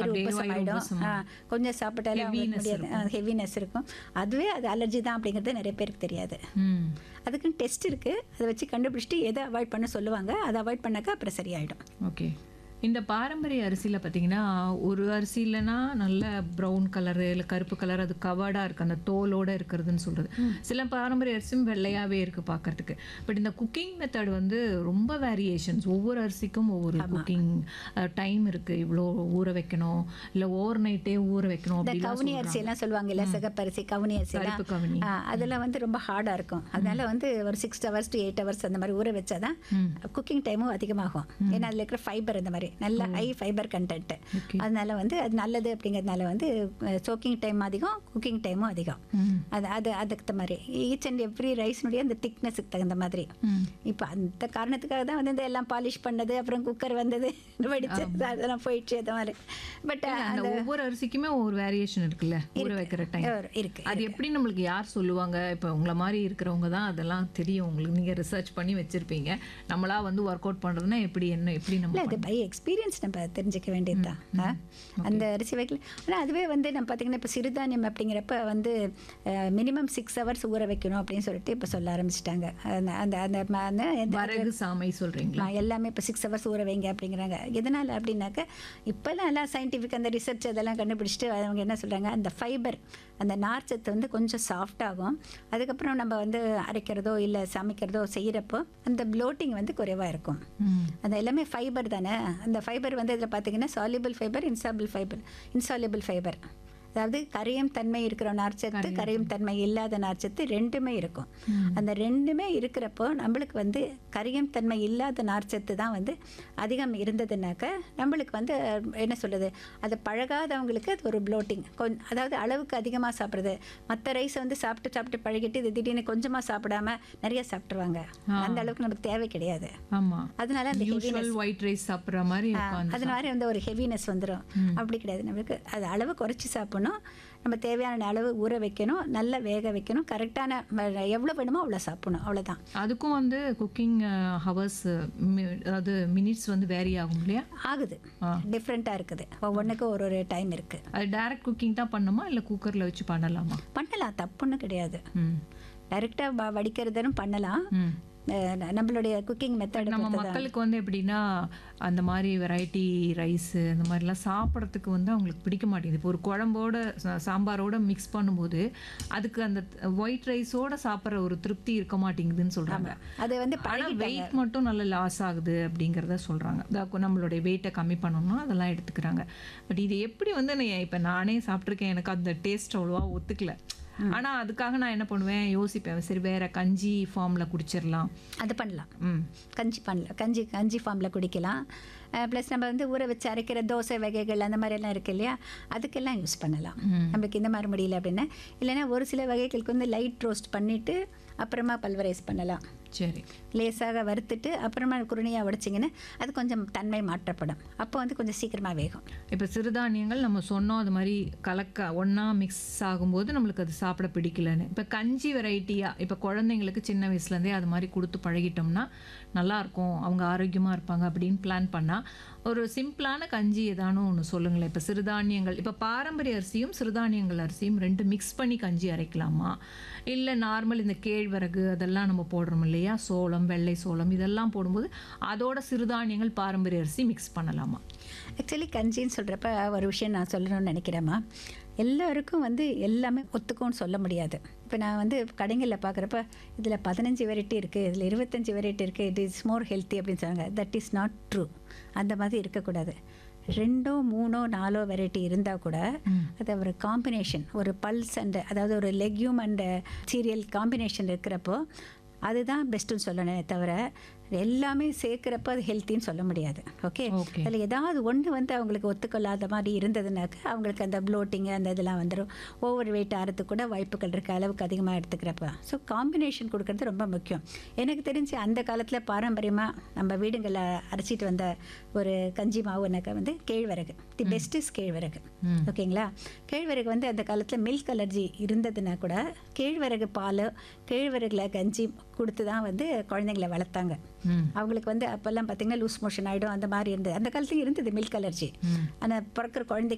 அப்படியே உப்பசம் வயிறு ஆயிடும் உப்பசமா. ஆ, கொஞ்சம் சாப்பிட்டாலே அவங்களுக்கு Heaviness முடியாது ஹெவினஸ் இருக்கும் அதுவே அது அலர்ஜி தான் அப்படிங்கிறது நிறைய பேருக்கு தெரியாது ம் அதுக்குன்னு டெஸ்ட் இருக்குது அதை வச்சு கண்டுபிடிச்சிட்டு எதை அவாய்ட் பண்ண சொல்லுவாங்க அதை அவாய்ட் பண்ணாக்கா அப்புறம் சரியாயிடும் ஓகே இந்த பாரம்பரிய அரிசியில் பார்த்தீங்கன்னா ஒரு அரிசி இல்லைன்னா நல்ல ப்ரௌன் கலரு இல்லை கருப்பு கலர் அது கவர்டாக இருக்குது அந்த தோலோட இருக்கிறதுன்னு சொல்கிறது சில பாரம்பரிய அரிசியும் வெள்ளையாகவே இருக்குது பார்க்கறதுக்கு பட் இந்த குக்கிங் மெத்தட் வந்து ரொம்ப வேரியேஷன்ஸ் ஒவ்வொரு அரிசிக்கும் ஒவ்வொரு குக்கிங் டைம் இருக்குது இவ்வளோ ஊற வைக்கணும் இல்லை ஓவர் நைட்டே ஊற வைக்கணும் இந்த அப்படிலாம் கவுனி அரிசி எல்லாம் சொல்லுவாங்க இல்ல சிகப்பரிசி கவுனி அரிசி எல்லாம் கருப்பு கவுனி. ஆ, அதெல்லாம் வந்து ரொம்ப ஹார்டா இருக்கும் அதனால வந்து ஒரு six hours to eight hours அந்த மாதிரி ஊற வச்சாதான் குக்கிங் டைமும் அதிகமாகும் ஏன்னா அதுல இருக்கிற ஃபைபர் இந்த மாதிரி நல்ல ஹை ஃபைபர் கண்டென்ட் Okay. அதனால வந்து அது நல்லது அப்படிங்கிறதுனால வந்து சோக்கிங் டைம் அதிகம் குக்கிங் டைமும் அதிகம் ம் அது அது அதுக்கு தகுந்த மாதிரி ஈச் அண்ட் எவ்ரி ரைஸ்னுடைய அந்த திக்னஸுக்கு தகுந்த மாதிரி ம் இப்போ அந்த காரணத்துக்காக தான் வந்து இந்த எல்லாம் பாலிஷ் பண்ணது அப்புறம் குக்கர் வந்தது வெடிச்சு அதெல்லாம் போயிடுச்சு அந்த மாதிரி பட் அந்த ஒவ்வொரு அரிசிக்குமே ஒவ்வொரு வேரியேஷன் இருக்குல்ல ஊற வைக்கிற டைம் இருக்கு அது எப்படி நம்மளுக்கு யார் சொல்லுவாங்க இப்போ உங்களை மாதிரி இருக்கிறவங்க தான் அதெல்லாம் தெரியும் உங்களுக்கு நீங்கள் ரிசர்ச் பண்ணி வச்சுருப்பீங்க நம்மளா வந்து ஒர்க் அவுட் பண்ணுறதுனா எப்படி என்ன எப்படி நம்ம இல்லை அது பை எக்ஸ்பீரியன்ஸ் நம்ம தெரிஞ்சுக்க வேண்டியது தான் அந்த அரிசி வைக்கல ஆனால் அதுவே வந்து நம்ம பார்த்தீங்கன்னா இப்போ சிறுதானியம் அப்படிங்கிறப்ப வந்து மினிமம் சிக்ஸ் ஹவர்ஸ் ஊற வைக்கணும் அப்படின்னு சொல்லிட்டு இப்போ சொல்ல ஆரம்பிச்சிட்டாங்க அந்த அந்த அந்த ம- அந்த எந்த- வரகு சாமை சொல்கிறீங்களா ஆ, எல்லாமே இப்போ சிக்ஸ் ஹவர்ஸ் ஊற வைங்க அப்படிங்கிறாங்க எதனால் அப்படின்னாக்க இப்போல்லாம் எல்லாம் சயின்டிஃபிக் அந்த ரிசர்ச் அதெல்லாம் கண்டுபிடிச்சிட்டு அவங்க என்ன சொல்கிறாங்க அந்த ஃபைபர் அந்த நார்ச்சத்து வந்து கொஞ்சம் சாஃப்ட் ஆகும் அதுக்கப்புறம் நம்ம வந்து அரைக்கிறதோ இல்லை சமைக்கிறதோ செய்கிறப்போ அந்த ப்ளோட்டிங் வந்து குறைவாக இருக்கும் ம் அந்த எல்லாமே ஃபைபர் தானே அந்த ஃபைபர் வந்து இதில் பார்த்தீங்கன்னா soluble fibre insoluble fibre insoluble fibre அதாவது கரையும் தன்மை இருக்கிற நார்ச்சத்து கரையும் தன்மை இல்லாத நார்ச்சத்து ரெண்டுமே இருக்கும் அந்த ரெண்டுமே இருக்கிறப்போ நம்மளுக்கு வந்து கரையும் தன்மை இல்லாத நார்ச்சத்து தான் வந்து அதிகம் இருந்ததுனாக்க நம்மளுக்கு வந்து என்ன சொல்கிறது அது பழகாதவங்களுக்கு அது ஒரு ப்ளோட்டிங் கொஞ்ச அதாவது அளவுக்கு அதிகமாக சாப்பிட்றது மற்ற ரைஸை வந்து சாப்பிட்டு சாப்பிட்டு பழகிட்டு இது திடீர்னு கொஞ்சமாக சாப்பிடாம நிறைய சாப்பிட்ருவாங்க அந்த அளவுக்கு நமக்கு தேவை கிடையாது ஆமாம் அதனால அந்த யூஸ்வல் ஒயிட் ரைஸ் சாப்பிட்ற மாதிரி உட்காந்து அது மாதிரி வந்து ஒரு ஹெவினஸ் வந்துடும் அப்படி கிடையாது நம்மளுக்கு அது அளவு குறைச்சி சாப்பிடணும் நம்ம தேவையான அளவு ஊற வைக்கணும் நல்லா வேக வைக்கணும் கரெக்டான எவ்வளோ வேணுமோ அவ்வளோ சாப்பிடணும் அவ்வளோதான் அதுக்கும் வந்து குக்கிங் ஹவர்ஸ் அதாவது மினிட்ஸ் வந்து வேரி ஆகும் இல்லையா ஆகுது ஆ. டிஃப்ரெண்ட்டாக இருக்குது ஒவ்வொன்றுக்கும் ஒரு ஒரு டைம் இருக்குது அது டைரக்ட் குக்கிங் தான் பண்ணுமா இல்லை குக்கரில் வச்சு பண்ணலாமா பண்ணலாம் தப்புன்னு கிடையாது ம் டைரெக்டாக வடிக்கிறதுன்னு பண்ணலாம் ம் அஹ் நம்மளுடைய குக்கிங் மெத்தட் நம்ம மக்களுக்கு வந்து எப்படின்னா அந்த மாதிரி வெரைட்டி ரைஸு அந்த மாதிரிலாம் சாப்பிட்றதுக்கு வந்து அவங்களுக்கு பிடிக்க மாட்டேங்குது இப்போ ஒரு குழம்போட சா- சாம்பாரோட மிக்ஸ் பண்ணும்போது அதுக்கு அந்த ஒயிட் ரைஸோட சாப்பிட்ற ஒரு திருப்தி இருக்க மாட்டேங்குதுன்னு சொல்கிறாங்க அது வந்து ஆனால் வெயிட் மட்டும் நல்ல லாஸ் ஆகுது அப்படிங்கிறத சொல்கிறாங்க அதாவது நம்மளுடைய வெயிட்டை கம்மி பண்ணணும்னா அதெல்லாம் எடுத்துக்கிறாங்க பட் இது எப்படி வந்து நான் இப்போ நானே சாப்பிட்ருக்கேன் எனக்கு அந்த டேஸ்ட் அவ்வளோவா ஒத்துக்கல ஆனால் அதுக்காக நான் என்ன பண்ணுவேன் யோசிப்பேன் சரி வேற கஞ்சி ஃபார்மில் குடிச்சிடலாம் அது பண்ணலாம் ம் கஞ்சி பண்ணலாம் கஞ்சி கஞ்சி ஃபார்மில் குடிக்கலாம் ப்ளஸ் நம்ம வந்து ஊற வச்சு அரைக்கிற தோசை வகைகள் அந்த மாதிரி எல்லாம் இருக்கு இல்லையா அதுக்கெல்லாம் யூஸ் பண்ணலாம் நம்மளுக்கு இந்த மாதிரி முடியல அப்படின்னா இல்லைன்னா ஒரு சில வகைகளுக்கு வந்து லைட் ரோஸ்ட் பண்ணிவிட்டு அப்புறமா பல்வரைஸ் பண்ணலாம் சரி லேசாக வறுத்துட்டு அப்புறமா குருணையாக உடைச்சிங்கன்னா அது கொஞ்சம் தன்மை மாற்றப்படும் அப்போ வந்து கொஞ்சம் சீக்கிரமாக வேகும் இப்போ சிறுதானியங்கள் நம்ம சொன்னோம் அது மாதிரி கலக்க ஒன்றா மிக்ஸ் ஆகும்போது நம்மளுக்கு அது சாப்பிட பிடிக்கலன்னு இப்போ கஞ்சி வெரைட்டியாக இப்போ குழந்தைங்களுக்கு சின்ன வயசுலேருந்தே அது மாதிரி கொடுத்து பழகிட்டோம்னா நல்லாயிருக்கும் அவங்க ஆரோக்கியமாக இருப்பாங்க அப்படின்னு பிளான் பண்ணால் ஒரு சிம்பிளான கஞ்சி ஏதானும் ஒன்று சொல்லுங்களேன் இப்போ சிறுதானியங்கள் இப்போ பாரம்பரிய அரிசியும் சிறுதானியங்கள் அரிசியும் ரெண்டு மிக்ஸ் பண்ணி கஞ்சி அரைக்கலாமா இல்லை நார்மல் இந்த கேழ்வரகு அதெல்லாம் நம்ம போடுறோம் இல்லையா சோளம் வெள்ளை சோளம் இதெல்லாம் போடும்போது அதோட சிறுதானியங்கள் பாரம்பரிய அரிசி மிக்ஸ் பண்ணலாமா ஆக்சுவலி கஞ்சின்னு சொல்கிறப்ப ஒரு விஷயம் நான் சொல்லணும்னு நினைக்கிறேம்மா எல்லாருக்கும் வந்து எல்லாமே ஒத்துக்கும்னு சொல்ல முடியாது இப்போ நான் வந்து கடைகளில் பார்க்குறப்ப இதில் பதினஞ்சு வெரைட்டி இருக்குது இதில் இருபத்தஞ்சி வெரைட்டி இருக்குது இட் இஸ் மோர் ஹெல்த்தி அப்படின்னு சொன்னாங்க தட் இஸ் நாட் ட்ரூ அந்த மாதிரி இருக்கக்கூடாது ரெண்டோ மூணோ நாலோ வெரைட்டி இருந்தால் கூட அது ஒரு காம்பினேஷன் ஒரு பல்ஸ் அண்ட் அதாவது ஒரு லெக்யூம் அண்ட் சீரியல் காம்பினேஷன் இருக்கிறப்போ அதுதான் பெஸ்ட்டுன்னு சொல்லணுமே தவிர எல்லாமே சேர்க்குறப்ப அது ஹெல்த்தின்னு சொல்ல முடியாது ஓகே Okay. அதில் ஏதாவது ஒன்று வந்து அவங்களுக்கு ஒத்துக்கொள்ளாத மாதிரி இருந்ததுனாக்க அவங்களுக்கு அந்த ப்ளோட்டிங்கு அந்த இதெல்லாம் வந்துடும் ஓவர் வெயிட் ஆகிறதுக்கு கூட வாய்ப்புகள் இருக்குது அளவுக்கு அதிகமாக எடுத்துக்கிறப்ப ஸோ காம்பினேஷன் கொடுக்கறது ரொம்ப முக்கியம் எனக்கு தெரிஞ்சு அந்த காலத்தில் பாரம்பரியமாக நம்ம வீடுங்களில் அரைச்சிட்டு வந்த ஒரு கஞ்சி மாவுனாக்கா வந்து கேழ்வரகு தி பெஸ்ட் இஸ் கேழ்வரகு ஓகேங்களா கேழ்வரகு வந்து அந்த காலத்தில் மில்க் அலர்ஜி இருந்ததுன்னா கூட கேழ்வரகு பால் கேழ்வரகுல கஞ்சி கொடுத்து தான் வந்து குழந்தைங்களை வளர்த்தாங்க ம் அவங்களுக்கு வந்து அப்போல்லாம் பார்த்தீங்கன்னா லூஸ் மோஷன் ஆகிடும் அந்த மாதிரி இருந்தது அந்த காலத்துலையும் இருந்தது மில்க் அலர்ஜி ஆனால் பிறக்கிற குழந்தைக்கு